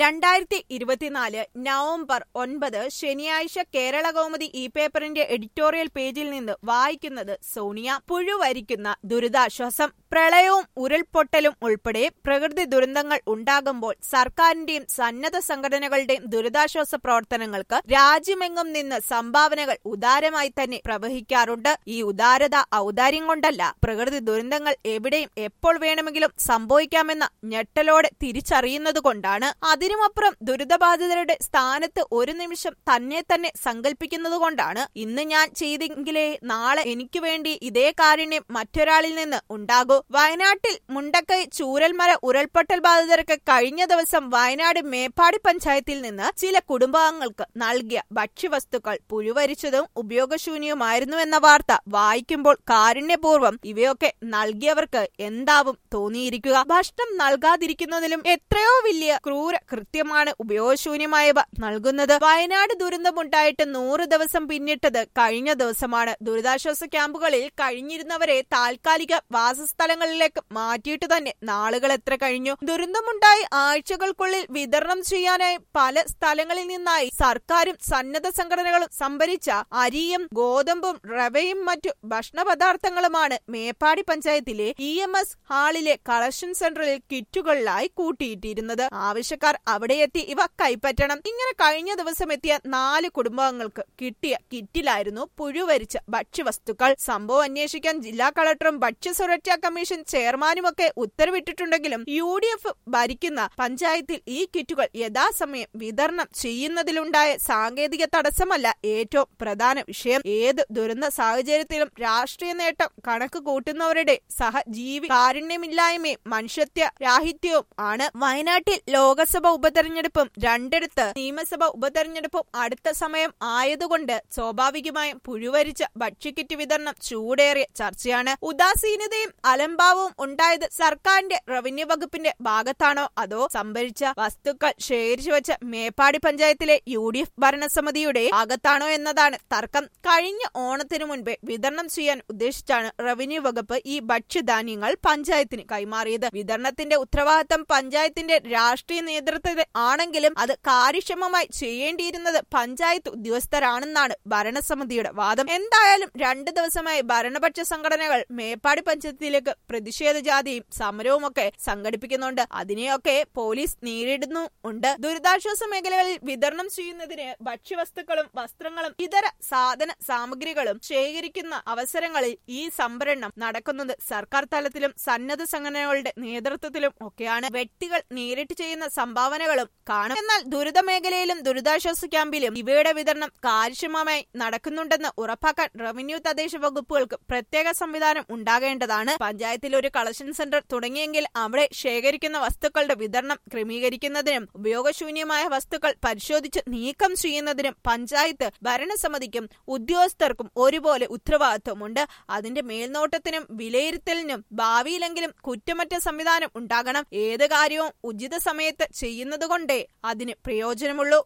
രണ്ടായിരത്തി ഇരുപത്തിനാല് നവംബർ ഒൻപത് ശനിയാഴ്ച കേരള കൗമുദി ഈ പേപ്പറിന്റെ എഡിറ്റോറിയൽ പേജിൽ നിന്ന് വായിക്കുന്നത് സോണിയ പുഴുവരിക്കുന്ന ദുരിതാശ്വാസം പ്രളയവും ഉരുൾപൊട്ടലും ഉൾപ്പെടെ പ്രകൃതി ദുരന്തങ്ങൾ ഉണ്ടാകുമ്പോൾ സർക്കാരിന്റെയും സന്നദ്ധ സംഘടനകളുടെയും ദുരിതാശ്വാസ പ്രവർത്തനങ്ങൾക്ക് രാജ്യമെങ്ങും നിന്ന് സംഭാവനകൾ ഉദാരമായി തന്നെ പ്രവഹിക്കാറുണ്ട് ഈ ഉദാരത ഔദാര്യം കൊണ്ടല്ല പ്രകൃതി ദുരന്തങ്ങൾ എവിടെയും എപ്പോൾ വേണമെങ്കിലും സംഭവിക്കാമെന്ന ഞെട്ടലോടെ തിരിച്ചറിയുന്നതുകൊണ്ടാണ് അതിനുമപ്പുറം ദുരിതബാധിതരുടെ സ്ഥാനത്ത് ഒരു നിമിഷം തന്നെ തന്നെ സങ്കല്പിക്കുന്നതുകൊണ്ടാണ് ഇന്ന് ഞാൻ ചെയ്തെങ്കിലേ നാളെ എനിക്ക് വേണ്ടി ഇതേ കാരുണ്യം മറ്റൊരാളിൽ നിന്ന് ഉണ്ടാകൂ വയനാട്ടിൽ മുണ്ടക്കൈ ചൂരൽമല ഉരുൾപൊട്ടൽ ബാധിതർക്ക് കഴിഞ്ഞ ദിവസം വയനാട് മേപ്പാടി പഞ്ചായത്തിൽ നിന്ന് ചില കുടുംബാംഗങ്ങൾക്ക് നൽകിയ ഭക്ഷ്യവസ്തുക്കൾ പുഴുവരിച്ചതും ഉപയോഗശൂന്യവുമായിരുന്നുവെന്ന വാർത്ത വായിക്കുമ്പോൾ കാരുണ്യപൂർവ്വം ഇവയൊക്കെ നൽകിയവർക്ക് എന്താവും തോന്നിയിരിക്കുക ഭക്ഷണം നൽകാതിരിക്കുന്നതിലും എത്രയോ വലിയ ക്രൂര കൃത്യമാണ് ഉപയോഗശൂന്യമായവ നൽകുന്നത് വയനാട് ദുരന്തമുണ്ടായിട്ട് നൂറ് ദിവസം പിന്നിട്ടത് കഴിഞ്ഞ ദിവസമാണ് ദുരിതാശ്വാസ ക്യാമ്പുകളിൽ കഴിഞ്ഞിരുന്നവരെ താൽക്കാലിക വാസസ്ഥലങ്ങളിലേക്ക് മാറ്റിയിട്ട് തന്നെ നാളുകൾ എത്ര കഴിഞ്ഞു ദുരന്തമുണ്ടായി ആഴ്ചകൾക്കുള്ളിൽ വിതരണം ചെയ്യാനായി പല സ്ഥലങ്ങളിൽ നിന്നായി സർക്കാരും സന്നദ്ധ സംഘടനകളും സംഭരിച്ച അരിയും ഗോതമ്പും റവയും മറ്റു ഭക്ഷണ പദാർത്ഥങ്ങളുമാണ് മേപ്പാടി പഞ്ചായത്തിലെ ഇ എം എസ് ഹാളിലെ കളക്ഷൻ സെന്ററിൽ കിറ്റുകളിലായി കൂട്ടിയിട്ടിരുന്നത് ആവശ്യക്കാർ അവിടെ എത്തി ഇവ കൈപ്പറ്റണം ഇങ്ങനെ കഴിഞ്ഞ ദിവസം എത്തിയ നാല് കുടുംബാംഗങ്ങൾക്ക് കിട്ടിയ കിറ്റിലായിരുന്നു പുഴുവരിച്ച ഭക്ഷ്യവസ്തുക്കൾ സംഭവം അന്വേഷിക്കാൻ ജില്ലാ കളക്ടറും ഭക്ഷ്യസുരക്ഷാ കമ്മീഷൻ ചെയർമാനുമൊക്കെ ഉത്തരവിട്ടിട്ടുണ്ടെങ്കിലും യു ഡി എഫ് ഭരിക്കുന്ന പഞ്ചായത്തിൽ ഈ കിറ്റുകൾ യഥാസമയം വിതരണം ചെയ്യുന്നതിലുണ്ടായ സാങ്കേതിക തടസ്സമല്ല ഏറ്റവും പ്രധാന വിഷയം ഏത് ദുരന്ത സാഹചര്യത്തിലും രാഷ്ട്രീയ നേട്ടം കണക്ക് കൂട്ടുന്നവരുടെ സഹജീവി കാരുണ്യമില്ലായ്മയും മനുഷ്യത്വ രാഹിത്യവും ആണ് വയനാട്ടിൽ ലോകസഭ ഉപതെരഞ്ഞെടുപ്പും രണ്ടിടത്ത് നിയമസഭ ഉപതെരഞ്ഞെടുപ്പും അടുത്ത സമയം ആയതുകൊണ്ട് സ്വാഭാവികമായും പുഴുവരിച്ച ഭക്ഷ്യക്കിറ്റ് വിതരണം ചൂടേറിയ ചർച്ചയാണ് ഉദാസീനതയും അലംഭാവവും ഉണ്ടായത് സർക്കാരിന്റെ റവന്യൂ വകുപ്പിന്റെ ഭാഗത്താണോ അതോ സംഭരിച്ച വസ്തുക്കൾ ശേഖരിച്ചു വെച്ച മേപ്പാടി പഞ്ചായത്തിലെ യു ഡി എഫ് ഭരണസമിതിയുടെ ഭാഗത്താണോ എന്നതാണ് തർക്കം കഴിഞ്ഞ ഓണത്തിനു മുൻപേ വിതരണം ചെയ്യാൻ ഉദ്ദേശിച്ചാണ് റവന്യൂ വകുപ്പ് ഈ ഭക്ഷ്യധാന്യങ്ങൾ പഞ്ചായത്തിന് കൈമാറിയത് വിതരണത്തിന്റെ ഉത്തരവാദിത്തം പഞ്ചായത്തിന്റെ രാഷ്ട്രീയ നേതൃത്വത്തിൽ ആണെങ്കിലും അത് കാര്യക്ഷമമായി ചെയ്യേണ്ടിയിരുന്നത് പഞ്ചായത്ത് ഉദ്യോഗസ്ഥരാണെന്നാണ് ഭരണസമിതിയുടെ വാദം എന്തായാലും രണ്ടു ദിവസമായി ഭരണപക്ഷ സംഘടനകൾ മേപ്പാടി പഞ്ചായത്തിലേക്ക് പ്രതിഷേധ ജാതിയും സമരവുമൊക്കെ സംഘടിപ്പിക്കുന്നുണ്ട് അതിനെയൊക്കെ പോലീസ് നേരിടുന്നു ഉണ്ട് ദുരിതാശ്വാസ മേഖലകളിൽ വിതരണം ചെയ്യുന്നതിന് ഭക്ഷ്യവസ്തുക്കളും വസ്ത്രങ്ങളും ഇതര സാധന സാമഗ്രികളും ശേഖരിക്കുന്ന അവസരങ്ങളിൽ ഈ സംഭരണം നടക്കുന്നത് സർക്കാർ തലത്തിലും സന്നദ്ധ സംഘടനകളുടെ നേതൃത്വത്തിലും ഒക്കെയാണ് വ്യക്തികൾ നേരിട്ട് ചെയ്യുന്ന സംഭാവനകളും കാണും എന്നാൽ ദുരിത മേഖലയിലും ദുരിതാശ്വാസ ക്യാമ്പിലും ഇവയുടെ വിതരണം കാര്യക്ഷമമായി നടക്കുന്നുണ്ടെന്ന് ഉറപ്പാക്കാൻ റവന്യൂ തദ്ദേശ വകുപ്പുകൾക്ക് പ്രത്യേക സംവിധാനം ഉണ്ടാകേണ്ടതാണ് പഞ്ചായത്തിൽ ഒരു കളക്ഷൻ സെന്റർ തുടങ്ങിയെങ്കിൽ അവിടെ ശേഖരിക്കുന്ന വസ്തുക്കളുടെ വിതരണം ക്രമീകരിക്കുന്നതിനും ഉപയോഗശൂന്യമായ വസ്തുക്കൾ പരിശോധിച്ച് നീക്കം ചെയ്യുന്നതിനും പഞ്ചായത്ത് ഭരണസമിതിക്കും ഉദ്യോഗസ്ഥർക്കും ഒരുപോലെ ഉത്തരവാദിത്വമുണ്ട് അതിന്റെ മേൽനോട്ടത്തിനും വിലയിരുത്തലിനും ഭാവിയിലെങ്കിലും കുറ്റമറ്റ സംവിധാനം ഉണ്ടാകണം ഏത് കാര്യവും ഉചിത സമയത്ത് ചെയ്യുന്നതുകൊണ്ടേ അതിന് പ്രയോജനമുള്ളൂ